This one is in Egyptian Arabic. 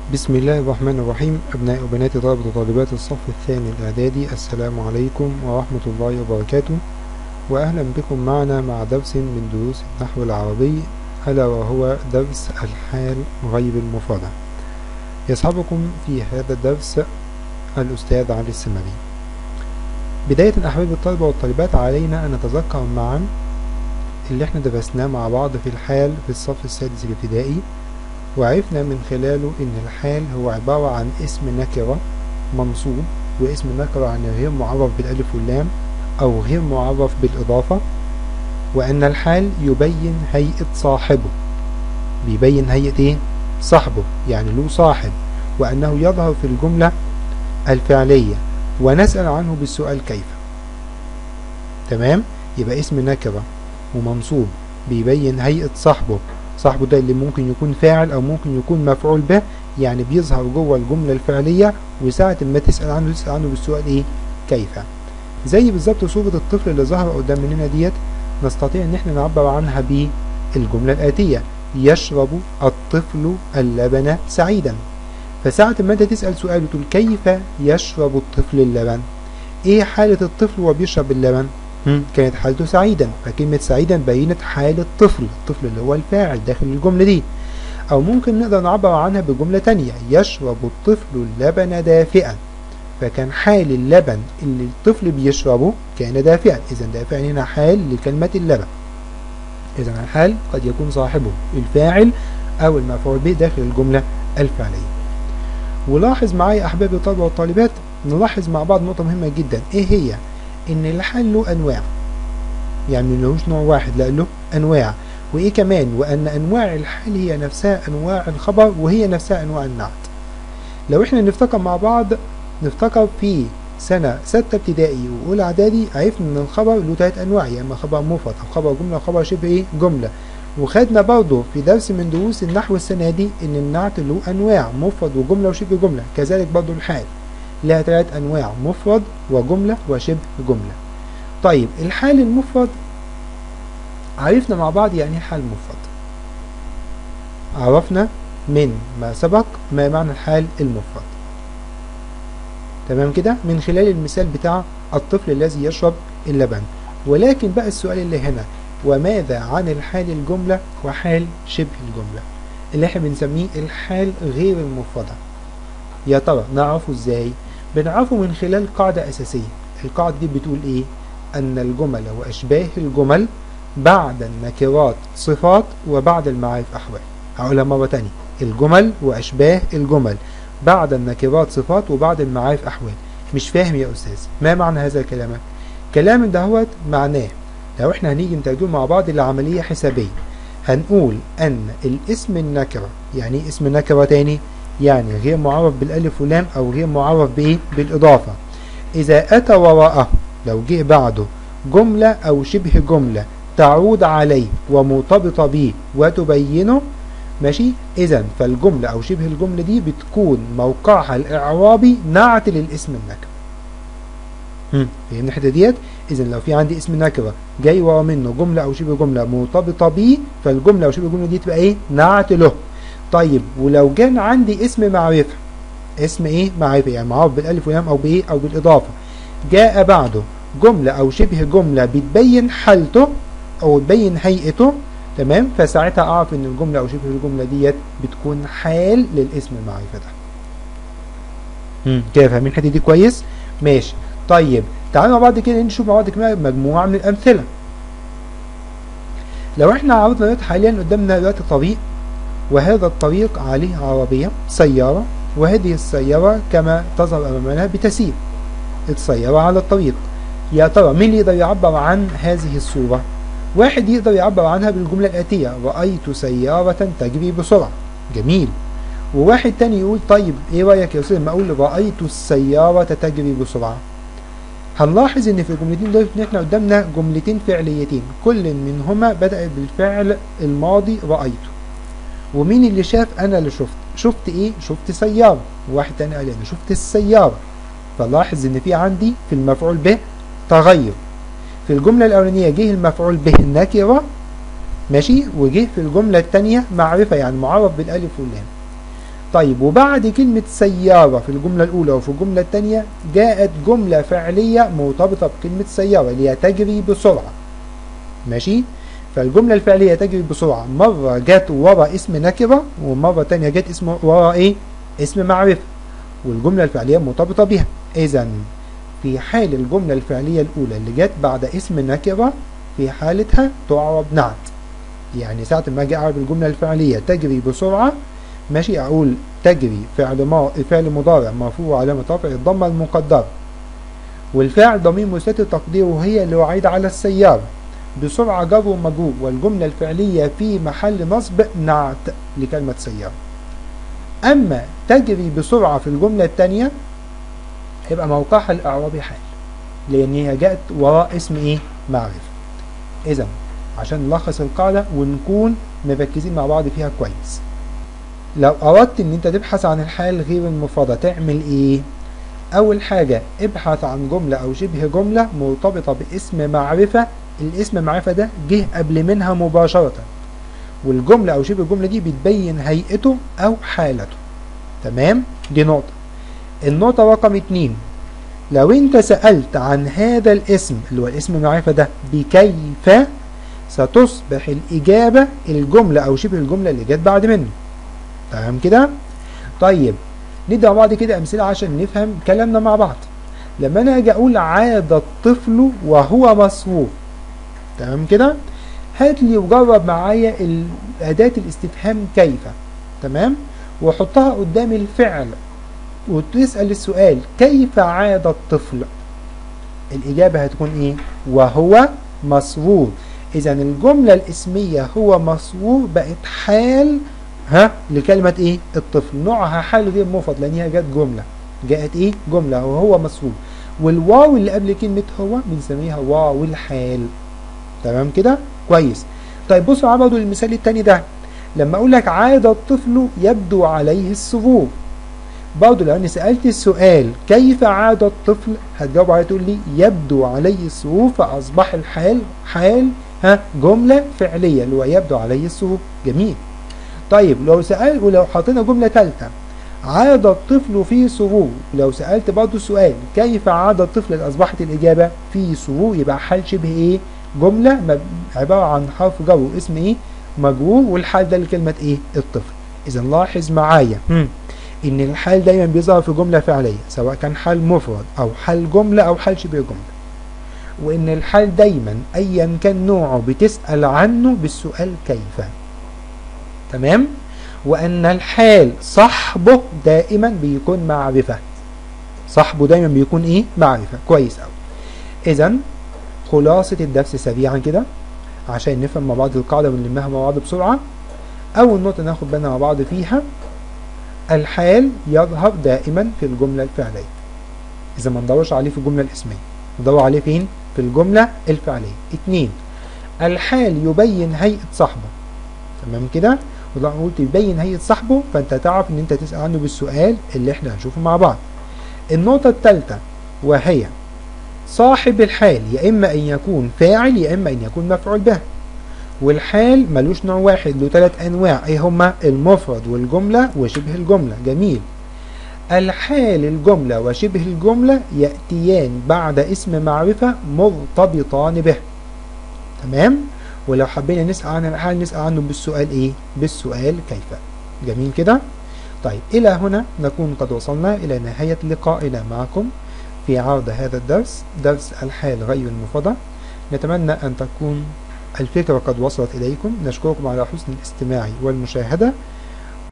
بسم الله الرحمن الرحيم أبناء وبنات طلبة وطالبات الصف الثاني الإعدادي السلام عليكم ورحمة الله وبركاته وأهلا بكم معنا مع درس من دروس النحو العربي ألا وهو درس الحال غير المفردة يصحبكم في هذا الدرس الأستاذ علي السمري بداية أحباب الطلبة والطالبات علينا أن نتذكر معا اللي احنا درسناه مع بعض في الحال في الصف السادس الابتدائي وعرفنا من خلاله ان الحال هو عبارة عن اسم نكرة منصوب واسم نكرة عن غير معرف بالالف واللام او غير معرف بالاضافة وان الحال يبين هيئة صاحبه بيبين هيئة ايه صاحبه يعني له صاحب وانه يظهر في الجملة الفعلية ونسأل عنه بالسؤال كيف تمام يبقى اسم نكرة ومنصوب بيبين هيئة صاحبه صاحبه ده اللي ممكن يكون فاعل او ممكن يكون مفعول به يعني بيظهر جوه الجملة الفعلية وساعة ما تسأل عنه تسأل عنه بالسؤال ايه كيف زي بالظبط صورة الطفل اللي ظهر قدام مننا ديت نستطيع ان احنا نعبر عنها بالجملة الآتية يشرب الطفل اللبن سعيدا فساعة ما انت تسأل سؤال بتقول كيف يشرب الطفل اللبن ايه حالة الطفل وهو بيشرب اللبن كانت حالته سعيدا فكلمة سعيدا بينت حال الطفل الطفل اللي هو الفاعل داخل الجملة دي أو ممكن نقدر نعبر عنها بجملة تانية يشرب الطفل اللبن دافئا فكان حال اللبن اللي الطفل بيشربه كان دافئا إذا دافئا هنا حال لكلمة اللبن إذا الحال قد يكون صاحبه الفاعل أو المفعول به داخل الجملة الفعلية ولاحظ معايا أحبابي الطلبة والطالبات نلاحظ مع بعض نقطة مهمة جدا إيه هي؟ ان الحال له انواع يعني ملهوش نوع واحد لا له انواع وايه كمان وان انواع الحال هي نفسها انواع الخبر وهي نفسها انواع النعت لو احنا نفتكر مع بعض نفتكر في سنة ستة ابتدائي وأولى إعدادي عرفنا إن الخبر له تلات أنواع يا إما خبر مفرد أو خبر جملة أو خبر شبه إيه جملة وخدنا برضه في درس من دروس النحو السنة دي إن النعت له أنواع مفرد وجملة وشبه جملة كذلك برضه الحال لها ثلاث أنواع مفرد وجملة وشبه جملة طيب الحال المفرد عرفنا مع بعض يعني ايه حال مفرد عرفنا من ما سبق ما معنى الحال المفرد تمام كده من خلال المثال بتاع الطفل الذي يشرب اللبن ولكن بقى السؤال اللي هنا وماذا عن الحال الجملة وحال شبه الجملة اللي احنا بنسميه الحال غير المفردة يا ترى نعرفه ازاي بنعرفه من خلال قاعدة أساسية القاعدة دي بتقول إيه أن الجمل وأشباه الجمل بعد النكرات صفات وبعد المعارف أحوال هقولها مرة تانية الجمل وأشباه الجمل بعد النكرات صفات وبعد المعارف أحوال مش فاهم يا أستاذ ما معنى هذا الكلام كلام دهوت معناه لو احنا هنيجي نترجمه مع بعض لعملية حسابية هنقول أن الاسم النكرة يعني اسم نكرة تاني يعني غير معرف بالالف واللام او غير معرف بايه بالاضافه اذا اتى وراءه لو جه بعده جمله او شبه جمله تعود عليه ومرتبطه به وتبينه ماشي اذا فالجمله او شبه الجمله دي بتكون موقعها الاعرابي نعت للاسم النكره فهمنا الحته ديت اذا لو في عندي اسم نكره جاي ورا منه جمله او شبه جمله مرتبطه به فالجمله او شبه الجمله دي تبقى ايه نعت له طيب ولو كان عندي اسم معرفة اسم ايه معرفة يعني معروف بالالف واللام او بايه او بالاضافة جاء بعده جملة او شبه جملة بتبين حالته او تبين هيئته تمام فساعتها اعرف ان الجملة او شبه الجملة ديت بتكون حال للاسم المعرفة ده امم كده فاهمين الحتة دي كويس ماشي طيب تعالوا مع بعض كده نشوف مع بعض كده مجموعة من الامثلة لو احنا عرضنا دلوقتي حاليا قدامنا دلوقتي طريق وهذا الطريق عليه عربية سيارة وهذه السيارة كما تظهر أمامنا بتسير السيارة على الطريق يا ترى مين يقدر يعبر عن هذه الصورة واحد يقدر يعبر عنها بالجملة الآتية رأيت سيارة تجري بسرعة جميل وواحد تاني يقول طيب ايه رأيك يا أستاذ لما أقول رأيت السيارة تجري بسرعة هنلاحظ ان في الجملتين دول ان احنا قدامنا جملتين فعليتين كل منهما بدأ بالفعل الماضي رأيته ومين اللي شاف انا اللي شفت شفت ايه شفت سيارة وواحد تاني قال انا شفت السيارة فلاحظ ان في عندي في المفعول به تغير في الجملة الاولانية جه المفعول به نكرة ماشي وجه في الجملة التانية معرفة يعني معرف بالالف واللام طيب وبعد كلمة سيارة في الجملة الأولى وفي الجملة الثانية جاءت جملة فعلية مرتبطة بكلمة سيارة اللي هي تجري بسرعة ماشي فالجملة الفعلية تجري بسرعة مرة جت ورا اسم نكرة ومرة تانية جت اسم ورا ايه اسم معرفة والجملة الفعلية مرتبطة بها إذا في حال الجملة الفعلية الأولى اللي جت بعد اسم نكرة في حالتها تعرب نعت يعني ساعة ما أجي أعرف الجملة الفعلية تجري بسرعة ماشي أقول تجري فعل ما فعل مضارع مرفوع علامة رفع الضمة المقدرة والفعل ضمير مستتر تقديره هي اللي وعيد على السيارة بسرعة جر ومجرور والجملة الفعلية في محل نصب نعت لكلمة سيارة أما تجري بسرعة في الجملة الثانية يبقى موقعها الإعرابي حال لأن هي جاءت وراء اسم إيه؟ معرفة إذا عشان نلخص القاعدة ونكون مركزين مع بعض فيها كويس لو أردت إن أنت تبحث عن الحال غير المفردة تعمل إيه؟ أول حاجة ابحث عن جملة أو شبه جملة مرتبطة باسم معرفة الاسم معرفة ده جه قبل منها مباشرة والجملة أو شبه الجملة دي بتبين هيئته أو حالته تمام؟ دي نقطة النقطة رقم اتنين لو انت سألت عن هذا الاسم اللي هو الاسم المعرفة ده بكيف ستصبح الإجابة الجملة أو شبه الجملة اللي جت بعد منه تمام كده؟ طيب ندي مع بعض كده أمثلة عشان نفهم كلامنا مع بعض لما أنا أجي أقول عاد الطفل وهو مسرور تمام كده؟ هات لي وجرب معايا أداة الاستفهام كيف تمام؟ وحطها قدام الفعل وتسأل السؤال كيف عاد الطفل الإجابة هتكون إيه وهو مسرور إذا الجملة الاسمية هو مسرور بقت حال ها لكلمة إيه الطفل نوعها حال غير مفرد لأن هي جت جملة جاءت إيه جملة وهو مسرور والواو اللي قبل كلمة هو بنسميها واو الحال تمام كده كويس طيب بصوا على برضه المثال التاني ده لما أقول لك عاد الطفل يبدو عليه السرور برضه لو اني سالت السؤال كيف عاد الطفل هتجاوب عليه تقول لي يبدو عليه السرور فاصبح الحال حال ها جمله فعليه اللي هو يبدو عليه السرور جميل طيب لو سال ولو حطينا جمله ثالثه عاد الطفل في سرور لو سالت برضه السؤال كيف عاد الطفل اصبحت الاجابه في سرور يبقى حال شبه ايه جمله عباره عن حرف جر واسم ايه مجرور والحال ده لكلمه ايه الطفل اذا لاحظ معايا ان الحال دايما بيظهر في جملة فعلية سواء كان حال مفرد او حال جملة او حال شبه جملة وان الحال دايما ايا كان نوعه بتسأل عنه بالسؤال كيف تمام وان الحال صاحبه دائما بيكون معرفة صاحبه دايما بيكون ايه معرفة كويس اوي اذا خلاصة الدرس سريعا كده عشان نفهم مع بعض القاعدة ونلمها مع بعض بسرعة اول نقطة ناخد بالنا مع بعض فيها الحال يظهر دائما في الجملة الفعلية إذا ما ندورش عليه في الجملة الاسمية ندور عليه فين؟ في الجملة الفعلية اتنين الحال يبين هيئة صاحبه تمام كده ولو قلت يبين هيئة صاحبه فانت تعرف ان انت تسأل عنه بالسؤال اللي احنا هنشوفه مع بعض النقطة الثالثة وهي صاحب الحال يا إما أن يكون فاعل يا إما أن يكون مفعول به والحال ملوش نوع واحد له ثلاث انواع ايه هما المفرد والجملة وشبه الجملة جميل الحال الجملة وشبه الجملة يأتيان بعد اسم معرفة مرتبطان به تمام ولو حبينا نسأل عن الحال نسأل عنه بالسؤال ايه بالسؤال كيف جميل كده طيب الى هنا نكون قد وصلنا الى نهاية لقائنا معكم في عرض هذا الدرس درس الحال غير المفردة نتمنى ان تكون الفكرة قد وصلت إليكم نشكركم على حسن الاستماع والمشاهدة